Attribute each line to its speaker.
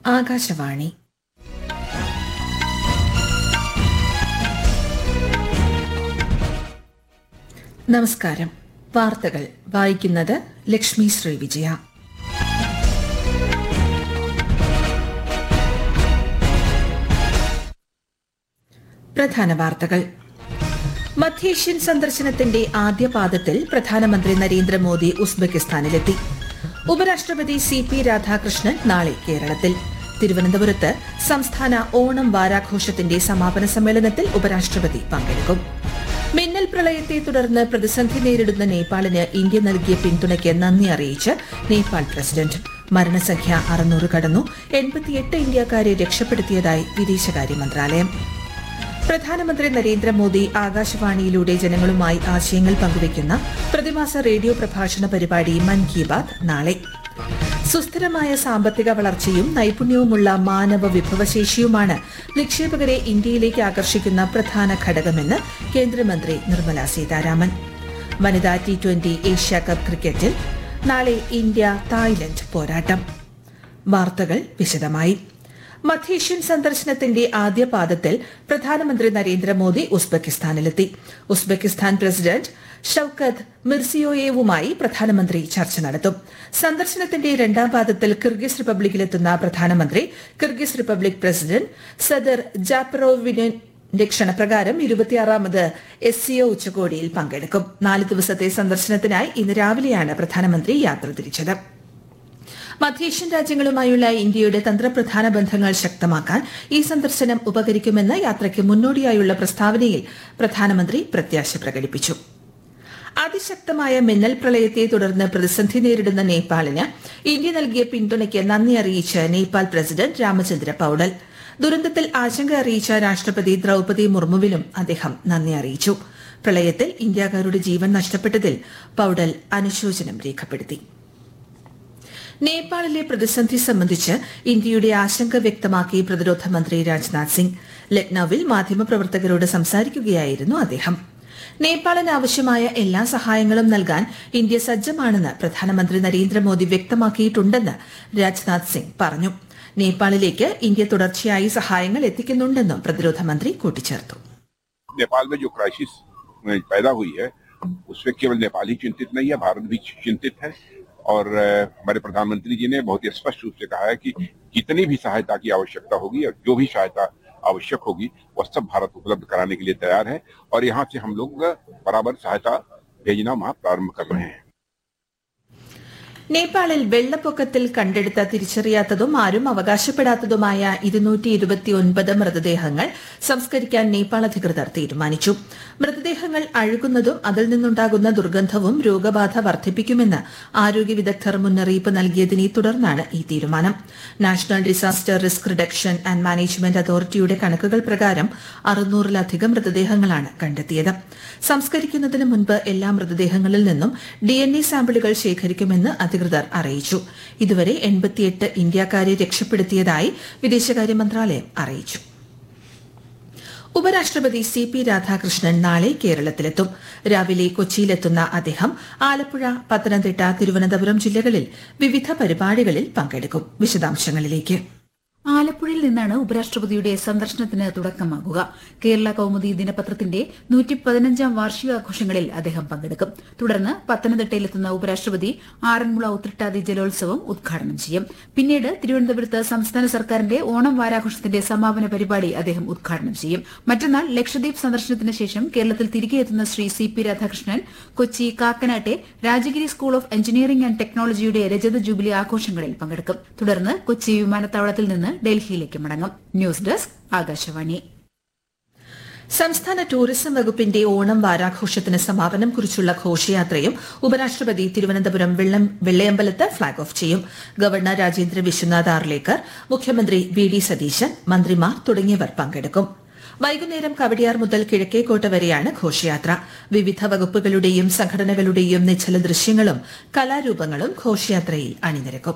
Speaker 1: ആകാശവാണി നമസ്കാരം വാർത്തകൾ വായിക്കുന്നത് ലക്ഷ്മി ശ്രീ വിജയ പ്രധാന വാർത്തകൾ മധ്യേഷ്യൻ സന്ദർശനത്തിന്റെ ആദ്യ പാദത്തിൽ പ്രധാനമന്ത്രി നരേന്ദ്രമോദി ഉസ്ബെക്കിസ്ഥാനിലെത്തി ഉപരാഷ്ട്രപതി സി പി രാധാകൃഷ്ണൻ നാളെ കേരളത്തിൽ തിരുവനന്തപുരത്ത് സംസ്ഥാന ഓണം വാരാഘോഷത്തിന്റെ സമാപന സമ്മേളനത്തിൽ ഉപരാഷ്ട്രപതി പങ്കെടുക്കും മിന്നൽ പ്രളയത്തെ തുടർന്ന് പ്രതിസന്ധി നേരിടുന്ന നേപ്പാളിന് ഇന്ത്യ നൽകിയ പിന്തുണയ്ക്ക് നന്ദി അറിയിച്ച് നേപ്പാൾ പ്രസിഡന്റ് മരണസംഖ്യ അറുന്നൂറ് കടന്നു എൺപത്തിയെട്ട് ഇന്ത്യക്കാരെ രക്ഷപ്പെടുത്തിയതായി വിദേശകാര്യ മന്ത്രാലയം പ്രധാനമന്ത്രി നരേന്ദ്രമോദി ആകാശവാണിയിലൂടെ ജനങ്ങളുമായി ആശയങ്ങൾ പങ്കുവയ്ക്കുന്ന പ്രതിമാസ റേഡിയോ പ്രഭാഷണ പരിപാടി മൻ കി ബാത് നാളെ സുസ്ഥിരമായ സാമ്പത്തിക വളർച്ചയും നൈപുണ്യവുമുള്ള മാനവ വിഭവശേഷിയുമാണ് നിക്ഷേപകരെ ഇന്ത്യയിലേക്ക് ആകർഷിക്കുന്ന പ്രധാന ഘടകമെന്ന് കേന്ദ്രമന്ത്രി നിർമ്മല സീതാരാമൻ വനിതാ ടി ട്വന്റി ഏഷ്യ കപ്പ് ക്രിക്കറ്റിൽ നാളെ ഇന്ത്യ തായ്ലൻഡ് പോരാട്ടം വാർത്തകൾ വിശദമായി മധ്യേഷ്യൻ സന്ദർശനത്തിന്റെ ആദ്യ പാദത്തിൽ പ്രധാനമന്ത്രി നരേന്ദ്രമോദി ഉസ്ബെക്കിസ്ഥാനിലെത്തി ഉസ്ബെക്കിസ്ഥാൻ പ്രസിഡന്റ് ഷൌക്കത്ത് മിർസിയോയേവുമായി പ്രധാനമന്ത്രി ചർച്ച നടത്തും സന്ദർശനത്തിന്റെ രണ്ടാം പാദത്തിൽ കിർഗിസ് റിപ്പബ്ലിക്കിലെത്തുന്ന പ്രധാനമന്ത്രി കിർഗിസ് റിപ്പബ്ലിക് പ്രസിഡന്റ് സദർ ജാപ്പറോവിന്റെ ക്ഷണപ്രകാരം ഇരുപത്തിയാറാമത് എസ് സിഒ ഉച്ചകോടിയിൽ പങ്കെടുക്കും നാല് ദിവസത്തെ സന്ദർശനത്തിനായി ഇന്ന് രാവിലെയാണ് പ്രധാനമന്ത്രി യാത്ര തിരിച്ചത് മധ്യേഷ്യൻ രാജ്യങ്ങളുമായുള്ള ഇന്ത്യയുടെ തന്ത്രപ്രധാന ബന്ധങ്ങൾ ശക്തമാക്കാൻ ഈ സന്ദർശനം ഉപകരിക്കുമെന്ന് യാത്രയ്ക്ക് മുന്നോടിയായുള്ള പ്രസ്താവനയിൽ പ്രധാനമന്ത്രി പ്രത്യാശ പ്രകടിപ്പിച്ചു അതിശക്തമായ മിന്നൽ പ്രളയത്തെ തുടർന്ന് പ്രതിസന്ധി നേരിടുന്ന നേപ്പാളിന് ഇന്ത്യ നൽകിയ പിന്തുണയ്ക്ക് നന്ദി അറിയിച്ച് നേപ്പാൾ പ്രസിഡന്റ് രാമചന്ദ്ര പൌഡൽ ദുരന്തത്തിൽ ആശങ്ക അറിയിച്ച രാഷ്ട്രപതി ദ്രൌപതി മുർമുവിലും അദ്ദേഹം നന്ദി അറിയിച്ചു പ്രളയത്തിൽ ഇന്ത്യക്കാരുടെ ജീവൻ നഷ്ടപ്പെട്ടതിൽ പൌഡൽ അനുശോചനം രേഖപ്പെടുത്തി നേപ്പാളിലെ പ്രതിസന്ധി സംബന്ധിച്ച് ഇന്ത്യയുടെ ആശങ്ക വ്യക്തമാക്കി പ്രതിരോധ മന്ത്രി രാജ്നാഥ് സിംഗ് ലക്നൌവിൽ മാധ്യമപ്രവർത്തകരോട് സംസാരിക്കുകയായിരുന്നു അദ്ദേഹം നേപ്പാളിന് ആവശ്യമായ എല്ലാ സഹായങ്ങളും നൽകാൻ ഇന്ത്യ സജ്ജമാണെന്ന് പ്രധാനമന്ത്രി നരേന്ദ്രമോദി വ്യക്തമാക്കിയിട്ടുണ്ടെന്ന് രാജ്നാഥ് സിംഗ് പറഞ്ഞു നേപ്പാളിലേക്ക് ഇന്ത്യ തുടർച്ചയായി സഹായങ്ങൾ എത്തിക്കുന്നുണ്ടെന്നും പ്രതിരോധ മന്ത്രി കൂട്ടിച്ചേർത്തു
Speaker 2: नेपाल में जो क्राइसिस पैदा हुई है उसमें केवल नेपाल ही चिंतित नहीं है भारत भी चिंतित है और अ, हमारे प्रधानमंत्री जी ने बहुत ही स्पष्ट रूप से कहा है कि जितनी भी सहायता की आवश्यकता होगी और जो भी सहायता आवश्यक होगी वह सब भारत उपलब्ध कराने के लिए तैयार है और यहाँ से हम लोग बराबर सहायता भेजना वहाँ प्रारंभ कर रहे हैं
Speaker 1: നേപ്പാളിൽ വെള്ളപ്പൊക്കത്തിൽ കണ്ടെടുത്ത തിരിച്ചറിയാത്തതും ആരും അവകാശപ്പെടാത്തതുമായ ഇരുന്നൂറ്റി ഇരുപത്തിയൊൻപത് മൃതദേഹങ്ങൾ സംസ്കരിക്കാൻ നേപ്പാൾ അധികൃതർ തീരുമാനിച്ചു മൃതദേഹങ്ങൾ അഴുകുന്നതും അതിൽ നിന്നുണ്ടാകുന്ന ദുർഗന്ധവും രോഗബാധ വർദ്ധിപ്പിക്കുമെന്ന് ആരോഗ്യ വിദഗ്ധർ മുന്നറിയിപ്പ് നൽകിയതിനെ തുടർന്നാണ് ഈ തീരുമാനം National Disaster Risk Reduction and Management അതോറിറ്റിയുടെ കണക്കുകൾ പ്രകാരം അറുന്നൂറിലധികം മൃതദേഹങ്ങളാണ് കണ്ടെത്തിയത് സംസ്കരിക്കുന്നതിന് മുൻപ് എല്ലാ മൃതദേഹങ്ങളിൽ നിന്നും ഡിഎൻഎ സാമ്പിളുകൾ ശേഖരിക്കുമെന്ന് അധികൃതർ അറിയിച്ചു ഇതുവരെ എൺപത്തിയെട്ട് ഇന്ത്യക്കാരെ രക്ഷപ്പെടുത്തിയതായി വിദേശകാര്യ മന്ത്രാലയം അറിയിച്ചു ഉപരാഷ്ട്രപതി സി പി രാധാകൃഷ്ണൻ നാളെ കേരളത്തിലെത്തും രാവിലെ കൊച്ചിയിലെത്തുന്ന അദ്ദേഹം ആലപ്പുഴ പത്തനംതിട്ട തിരുവനന്തപുരം ജില്ലകളിൽ വിവിധ പരിപാടികളിൽ പങ്കെടുക്കും വിശദാംശങ്ങളിലേക്ക്
Speaker 3: ആലപ്പുഴയിൽ നിന്നാണ് ഉപരാഷ്ട്രപതിയുടെ സന്ദർശനത്തിന് തുടക്കമാകുക കേരള കൌമുദി ദിനപത്രത്തിന്റെ നൂറ്റി പതിനഞ്ചാം വാർഷികാഘോഷങ്ങളിൽ അദ്ദേഹം പങ്കെടുക്കും തുടർന്ന് പത്തനംതിട്ടയിലെത്തുന്ന ഉപരാഷ്ട്രപതി ആറന്മുള ഉത്രട്ടാതി ജലോത്സവം ഉദ്ഘാടനം ചെയ്യും പിന്നീട് തിരുവനന്തപുരത്ത് സംസ്ഥാന സർക്കാരിന്റെ ഓണം വാരാഘോഷത്തിന്റെ സമാപന പരിപാടി അദ്ദേഹം ഉദ്ഘാടനം ചെയ്യും മറ്റന്നാൾ ലക്ഷദ്വീപ് സന്ദർശനത്തിന് ശേഷം കേരളത്തിൽ തിരികെ എത്തുന്ന ശ്രീ സി പി രാധാകൃഷ്ണൻ കൊച്ചി കാക്കനാട്ടെ Rajagiri School of Engineering and ടെക്നോളജിയുടെ രജത ജൂബിലി ആഘോഷങ്ങളിൽ പങ്കെടുക്കും തുടർന്ന് കൊച്ചി വിമാനത്താവളത്തിൽ നിന്ന് ഡൽഹിയിലേക്ക് മടങ്ങും ന്യൂസ് ഡെസ്ക് ആകാശവാണി
Speaker 1: സംസ്ഥാന ടൂറിസം വകുപ്പിന്റെ ഓണം വാരാഘോഷത്തിന് സമാപനം കുറിച്ചുള്ള ഘോഷയാത്രയും ഉപരാഷ്ട്രപതി തിരുവനന്തപുരം വെള്ളം വെള്ളയമ്പലത്ത് ഫ്ളാഗ് ഓഫ് ചെയ്യും ഗവർണർ രാജേന്ദ്ര വിശ്വനാഥ് ആർലേക്കർ മുഖ്യമന്ത്രി വി ഡി സതീശൻ മന്ത്രിമാർ തുടങ്ങിയവർ പങ്കെടുക്കും വൈകുന്നേരം കവടിയാർ മുതൽ കിഴക്കേക്കോട്ട വരെയാണ് ഘോഷയാത്ര വിവിധ വകുപ്പുകളുടെയും സംഘടനകളുടെയും നിശ്ചല ദൃശ്യങ്ങളും കലാരൂപങ്ങളും ഘോഷയാത്രയിൽ അണിനിരക്കും